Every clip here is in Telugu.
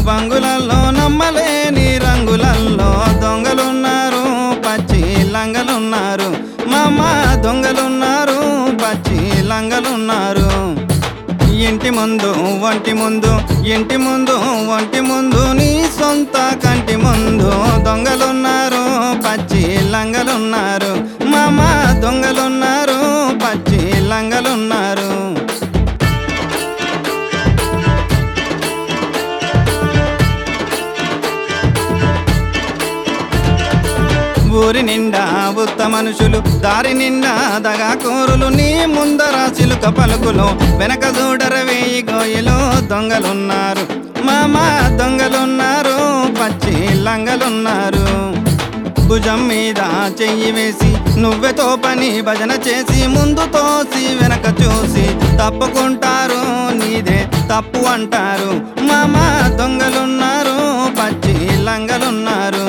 బంగులల్లో నమ్మలేని రంగులల్లో దొంగలున్నారు పచ్చి లంగలున్నారు మామ దొంగలున్నారు పచ్చి లంగలున్నారు ఇంటి ముందు ఒంటి ముందు ఇంటి ముందు ఒంటి ముందు నీ సొంత కంటి ముందు దొంగలున్నారు పచ్చి లంగలున్నారు మామ దొంగలున్నారు పచ్చి లంగలున్నారు ఊరి నిండా ఉత్త మనుషులు దారి నిండా దగా కూరులు నీ ముందర చిలుక పలుకులు వెనక చూడర వేయి గోయిలు దొంగలున్నారు మామ దొంగలున్నారు పచ్చి లంగలున్నారు భుజం మీద చెయ్యి వేసి నువ్వెతో పని భజన చేసి ముందు తోసి వెనక చూసి తప్పుకుంటారు నీదే తప్పు అంటారు మామ దొంగలున్నారు పచ్చి లంగలున్నారు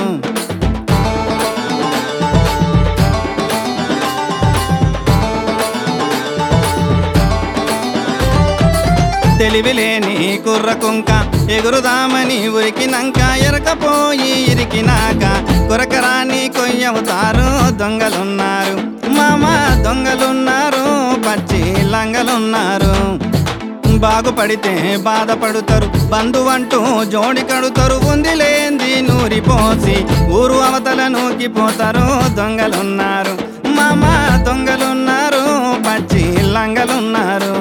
తెలివిలేని కుర్ర కుంక ఎగురుదామని ఉరికినాక ఎరకపోయి ఇరికినాక కురకరాని కొయ్యవుతారు దొంగలున్నారు మామ దొంగలున్నారు పచ్చి లంగలున్నారు బాగుపడితే బాధపడుతారు బంధువంటూ జోడి కడుతారు ఉంది లేంది నూరి పోసి ఊరు అవతల నూకిపోతారు దొంగలున్నారు మామ దొంగలున్నారు పచ్చి లంగలున్నారు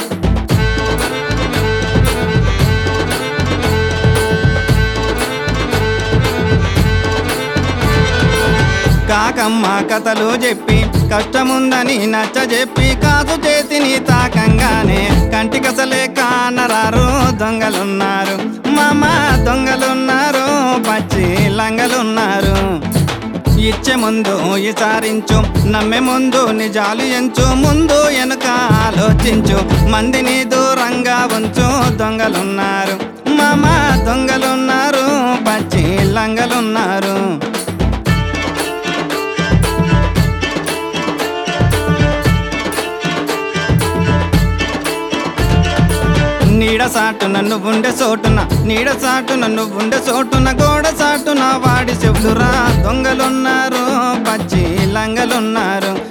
కాకమ్మ కథలు చెప్పి కష్టముందని నచ్చ చెప్పి కాదు చేతిని తాకంగానే కంటికసలే కానరారు దొంగలున్నారు మామ దొంగలున్నారు పచ్చి లంగలున్నారు ఇచ్చే ముందు విచారించు నమ్మే ముందు నిజాలు ఎంచు ముందు వెనుక ఆలోచించు మందిని దూరంగా ఉంచు దొంగలున్నారు మామ దొంగలున్నారు పచ్చి లంగలున్నారు నీడ సాటు నన్ను ఉండే చోటున నీడ సాటు నన్ను ఉండే చోటున గోడ సాటున వాడి చెవులురా దొంగలున్నారు పచ్చి లంగలున్నారు